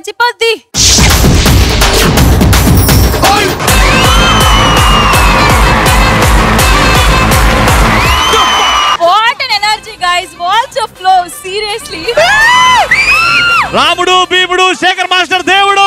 లేచిపోద్ది what an energy guys what's a flow seriously Ramudu Bheemudu Shekhar master దేవుడు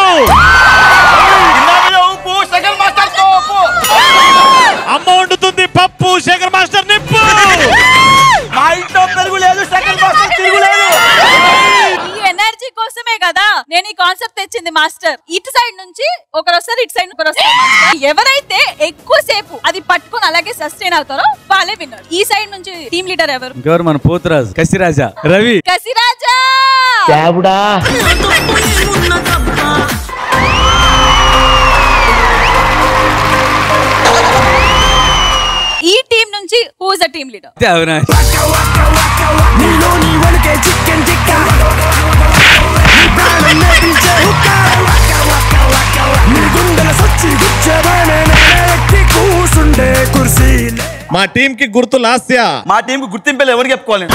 ఉప్పు second master ఉప్పు అమ్మ వండుతుంది పప్పు శేఖర్ మాస్టర్ నిప్పు మా ఇంట్లో పెరుగు లేదు సెకండ్ మాస్టర్ తిరుగు లేదు ఈ ఎనర్జీ కోసమే కదా నేను ఈ కాన్సెప్ట్ తెచ్చింది మాస్టర్ ఇటు సైడ్ నుంచి ఒకరు వస్తారు ఇటు సైడ్ ఒకరు వస్తారు మాస్టర్. ఎవరైతే ఎక్కువ సేపు అది పట్టుకొని అలాగే సస్టైన్ అవుతారో వాళ్ళే విన్నారు ఈ సైడ్ నుంచి టీమ్ లీడర్ ఎవరు ఇంకెవరు మన పోతురాజు కసిరాజా రవి కసిరాజా ఈ టీం నుంచి హూజ్ అ టీమ్ లీడర్ అయితే అవినాష్ మా టీం కి గుర్తు లాస్య మా టీం కి గుర్తింపు ఎవరికి చెప్పుకోవాలి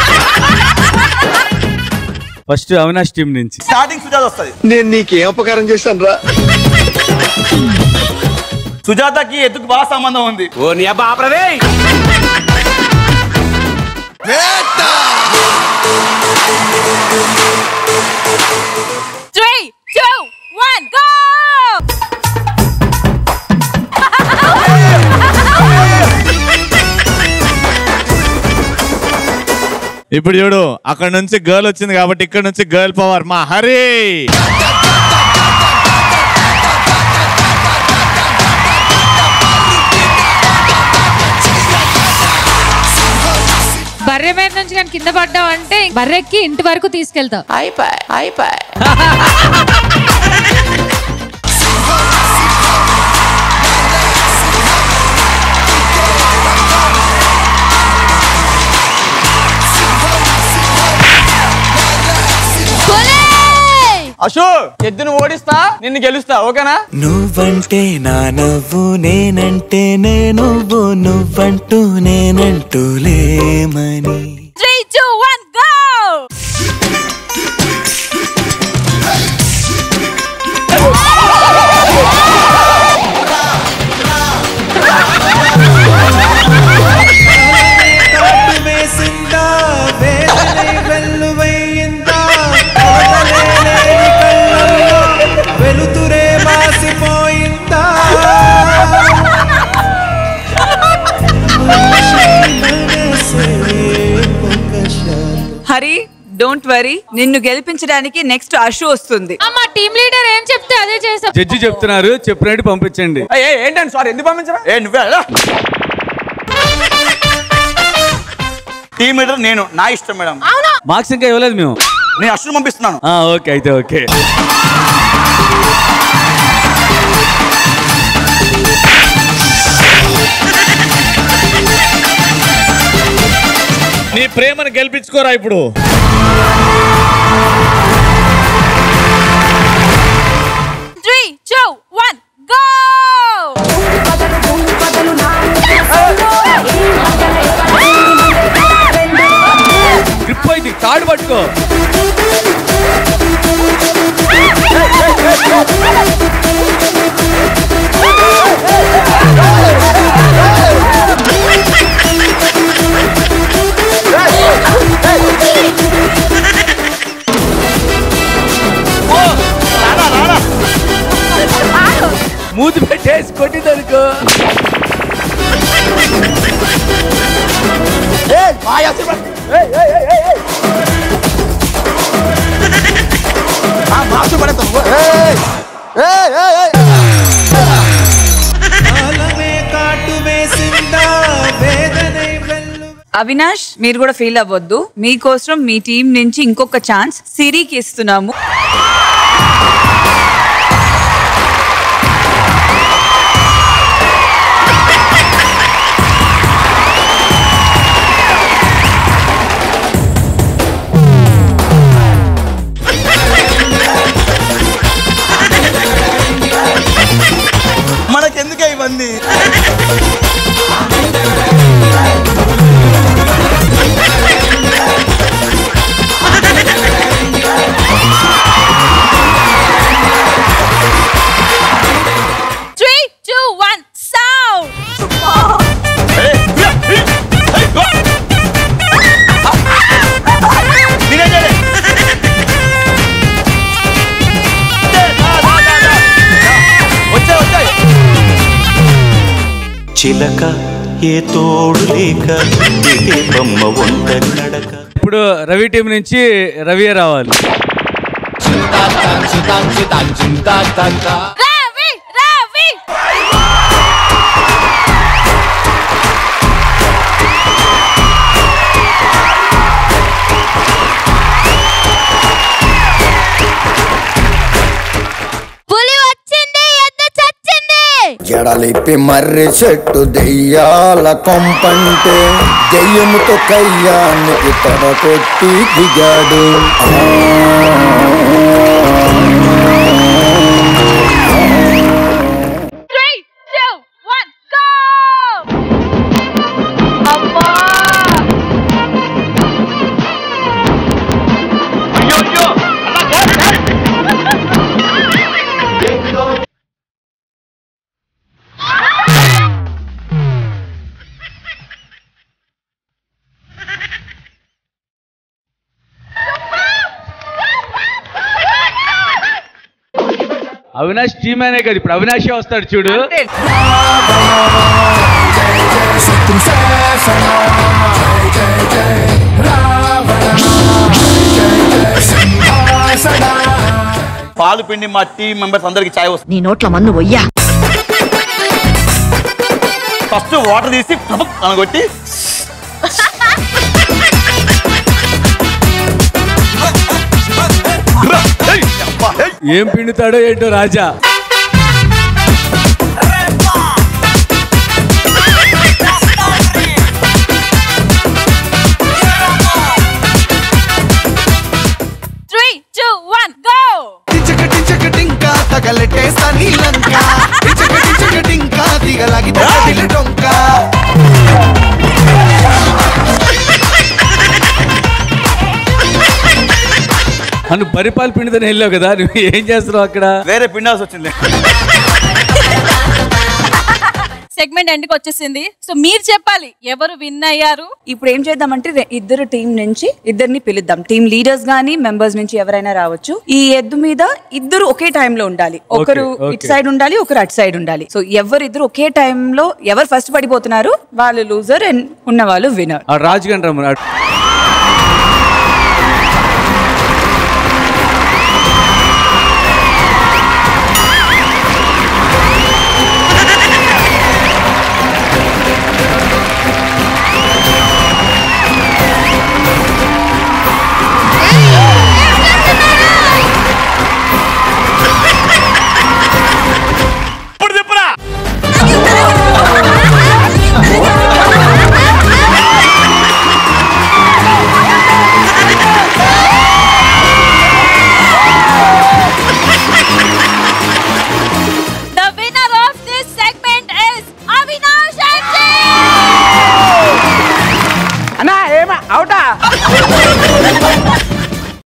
ఫస్ట్ అవినాష్ టీం నుంచి స్టార్టింగ్ సుజాత వస్తుంది నేను నీకేం ఉపకారం చేశాను రా సుజాతకి ఎత్తుకు బాగా సంబంధం ఉంది ఓ నీ అబ్బా ఆపరదే త్రీ టూ వన్ గో ఇప్పుడు చూడు అక్కడ నుంచి గర్ల్ వచ్చింది కాబట్టి ఇక్కడ నుంచి గర్ల్ పవర్ మా హరి బర్రె మీద నుంచి నేను కింద పడ్డావు అంటే బర్రెక్కి ఇంటి వరకు తీసుకెళ్తా అశో ఎద్దును ఓడిస్తా నిన్ను గెలుస్తా ఓకేనా నువ్వంటే నా నవ్వు నేనంటే నే నువ్వు నువ్వంటూ నేనంటూ లేమని త్రీ టూ వన్ గో వెలుతురే మాసిపోయిందా హరి డోంట్ వరీ నిన్ను గెలిపించడానికి నెక్స్ట్ అషు వస్తుంది మా టీమ్ లీడర్ ఏం చెప్తే అదే చేస్తా జడ్జి చెప్తున్నారు చెప్పినట్టు పంపించండి ఏ ఏంటండి సారీ ఎందుకు పంపించరా ఏ నువ్వే రా. టీం లీడర్ నేను నా ఇష్టం మేడం మార్క్స్ ఇంకా ఇవ్వలేదు మేము నేను అశ్విని పంపిస్తున్నాను ఆ, ఓకే అయితే ఓకే నీ ప్రేమను గెలిపించుకోరా ఇప్పుడు three two one go grip అయింది తాడు పట్టుకో మూతి పెట్టేసి కొట్టిందనుకో అవినాష్ మీరు కూడా ఫీల్ అవ్వద్దు మీకోసం మీ టీం నుంచి ఇంకొక ఛాన్స్ సిరికి ఇస్తున్నాము మనకెందుకే ఇవన్నీ చిలక ఏ తోడు లేక ఇదే బొమ్మ ఒంటరి నడక ఇప్పుడు రవి టీం నుంచి రవి రావాలి రావి రావి పులి వచ్చింది ఎద్దు చచ్చింది జడలిప్పి మర్రి చెట్టు దెయ్యాల కొంపంటే దెయ్యముతో కయ్యానికి తడ కొట్టి దిగాడు త్రీ టూ వన్ గో అమ్మా అవినాష్ టీమ్ అనే కదా ఇప్పుడు అవినాషే వస్తాడు చూడు పాలు పిండి మా టీం మెంబర్స్ అందరికి చాయ్ వస్తుంది నీ నోట్ల మన్ను వయ్యా ఫస్ట్ వాటర్ తీసి టపక్ అనగొట్టి ఏం పిండుతాడో ఏంటో రాజా త్రీ టూ వన్ గో టిచక టిచక టింకా తగలెట్టేస్తా నీలంక టిచక టిచక టింకా దిగలాగి తగదిల డొంక నన్ను పరిపాలు పిండితోనే వెళ్ళావు కదా నువ్వు ఏం చేస్తున్నావు అక్కడ వేరే పిండాల్సి వచ్చింది సెగ్మెంట్ ఎండ్కి వచ్చేసింది సో మీరు చెప్పాలి ఎవరు విన్ అయ్యారు ఇప్పుడు ఏం చేద్దామంటే రె- ఇద్దరు టీం నుంచి ఇద్దరిని పిలుద్దాం టీం లీడర్స్ గానీ మెంబర్స్ నుంచి ఎవరైనా రావచ్చు ఈ ఎద్దు మీద ఇద్దరు ఒకే టైంలో ఉండాలి ఒకరు okay. ఇటు సైడ్ ఉండాలి ఒకరు అటు సైడ్ ఉండాలి సో ఎవరు ఇద్దరు ఒకే టైంలో ఎవరు ఫస్ట్ పడిపోతున్నారు వాళ్ళు లూజర్ అండ్ ఉన్న వాళ్ళు వినర్ ఆ రాజు గంట రమ్మని